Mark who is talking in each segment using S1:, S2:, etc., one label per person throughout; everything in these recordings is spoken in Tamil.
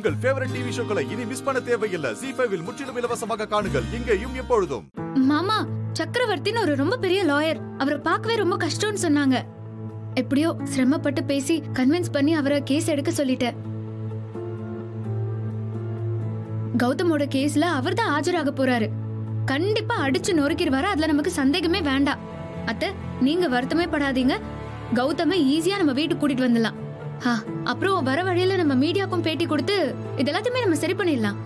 S1: உங்கள் ஃபேவரட் டிவி ஷோக்களை இனி மிஸ் பண்ண தேவையில்லை ஜி ஃபைவில் முற்றிலும் இலவசமாக காணுங்கள் இங்கேயும் எப்பொழுதும்
S2: மாமா சக்கரவர்த்தின்னு ஒரு ரொம்ப பெரிய லாயர் அவரை பார்க்கவே ரொம்ப கஷ்டம்னு சொன்னாங்க எப்படியோ சிரமப்பட்டு பேசி கன்வின்ஸ் பண்ணி அவரை கேஸ் எடுக்க சொல்லிட்டேன் கௌதமோட கேஸ்ல அவர் தான் ஆஜராக போறாரு கண்டிப்பா அடிச்சு நொறுக்கிடுவாரு அதுல நமக்கு சந்தேகமே வேண்டாம் அத்தை நீங்க வருத்தமே படாதீங்க கௌதம ஈஸியா நம்ம வீட்டுக்கு கூட்டிட்டு வந்துடலாம் ஆ, அப்புறம் வர வழியில நம்ம மீடியாக்கும் பேட்டி கொடுத்து இது எல்லாத்தையுமே நம்ம சரி பண்ணிடலாம்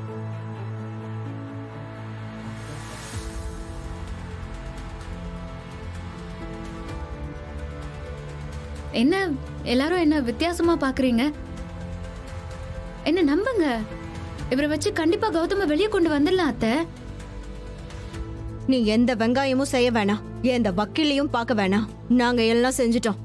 S2: என்ன எல்லாரும் என்ன வித்தியாசமா பாக்குறீங்க என்ன நம்புங்க இவரை வச்சு கண்டிப்பா கௌதம வெளியே கொண்டு வந்துடலாம் அத்தை
S3: நீ எந்த வெங்காயமும் செய்ய வேணாம் எந்த வக்கீலையும் பார்க்க வேணாம் நாங்க எல்லாம் செஞ்சுட்டோம்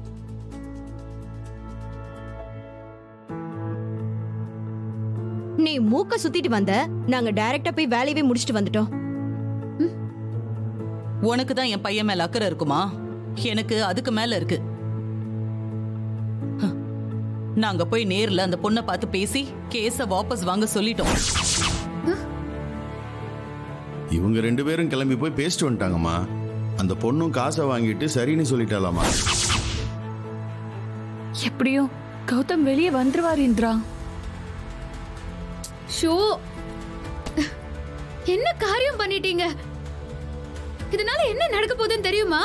S3: நீ மூக்க சுத்திட்டு வந்த நாங்க டைரக்டா போய் வேலையவே முடிச்சிட்டு வந்துட்டோம்
S4: உனக்கு தான் என் பையன் மேல அக்கறை இருக்குமா எனக்கு அதுக்கு மேல இருக்கு ஹ். நாங்க போய் நேர்ல அந்த பொண்ணை பார்த்து பேசி கேஸ வாபஸ் வாங்க சொல்லிட்டோம்
S5: இவங்க ரெண்டு பேரும் கிளம்பி போய் பேசிட்டு வந்துட்டாங்கம்மா அந்த பொண்ணும் காசை வாங்கிட்டு சரின்னு சொல்லிட்டாலாமா
S6: எப்படியும் கௌதம் வெளியே வந்துருவார் இந்திரா
S2: ஷோ என்ன காரியம் பண்ணிட்டீங்க இதனால என்ன நடக்க போகுதுன்னு தெரியுமா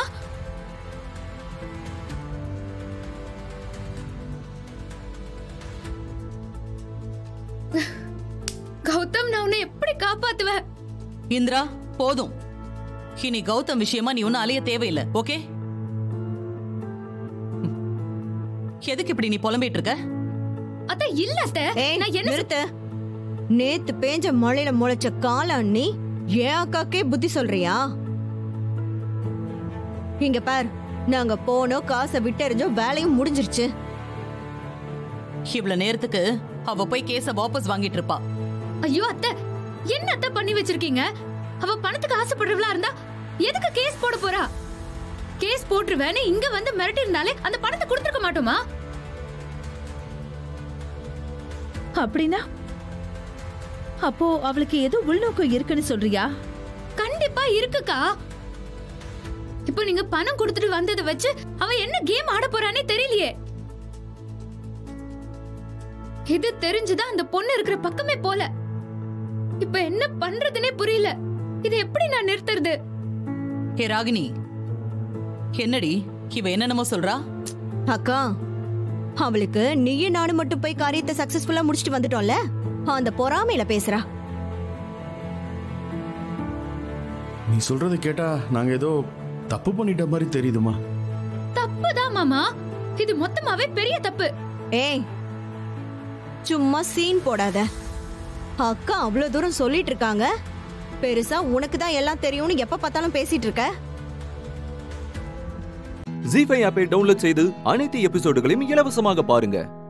S2: கௌதம் நான் உன்னை எப்படி காப்பாத்துவேன்
S4: இந்திரா போதும் இனி கௌதம் விஷயமா நீ ஒன்னும் அலைய தேவையில்லை ஓகே ம். எதுக்கு இப்படி நீ புலம்பிட்டு இருக்க
S2: அத்த இல்ல அத்த
S3: ஏய்
S2: நான் என்ன
S3: நிறுத்து நேத்து பேஞ்ச மழையில முளைச்ச காளான் நீ என் அக்காக்கே புத்தி சொல்றியா இங்க பார் நாங்க போனோம் காசை விட்டெறிஞ்சோம் வேலையும் முடிஞ்சிருச்சு
S4: இவ்வளவு நேரத்துக்கு அவ போய் கேஸ வாபஸ் வாங்கிட்டு இருப்பா
S2: ஐயோ அத்தை என்ன அத்தை பண்ணி வச்சிருக்கீங்க அவ பணத்துக்கு ஆசைப்படுறவளா இருந்தா எதுக்கு கேஸ் போட போறா கேஸ் போட்டுருவேன்னு இங்க வந்து மிரட்டி இருந்தாலே அந்த பணத்தை கொடுத்துருக்க மாட்டோமா
S6: அப்படின்னா அப்போ அவளுக்கு ஏதோ உள்நோக்கம் இருக்குன்னு சொல்றியா
S2: கண்டிப்பா இருக்குக்கா இப்போ நீங்க பணம் கொடுத்துட்டு வந்ததை வச்சு அவ என்ன கேம் ஆட போறானே தெரியலையே இது தெரிஞ்சுதான் அந்த பொண்ணு இருக்கிற பக்கமே போல இப்ப என்ன பண்றதுனே புரியல இது எப்படி நான் நிறுத்துறது
S4: ஹே ராகினி என்னடி இவ என்னென்னமோ சொல்றா
S3: அக்கா அவளுக்கு நீயும் நானும் மட்டும் போய் காரியத்தை சக்சஸ்ஃபுல்லா முடிச்சிட்டு வந்துட்டோம்ல அந்த பொறாமையில பேசுறா
S5: நீ சொல்றதை கேட்டா நாங்க ஏதோ தப்பு பண்ணிட்ட மாதிரி தெரியுதுமா
S2: தப்புதான் மாமா இது மொத்தமாவே பெரிய தப்பு
S3: ஏய் சும்மா சீன் போடாத அக்கா அவ்வளவு தூரம் சொல்லிட்டு இருக்காங்க பெருசா உனக்கு தான் எல்லாம் தெரியும்னு எப்ப பார்த்தாலும் பேசிட்டு இருக்க
S7: ஜி ஃபைவ் ஆப்பை டவுன்லோட் செய்து அனைத்து எபிசோடுகளையும் இலவசமாக பாருங்க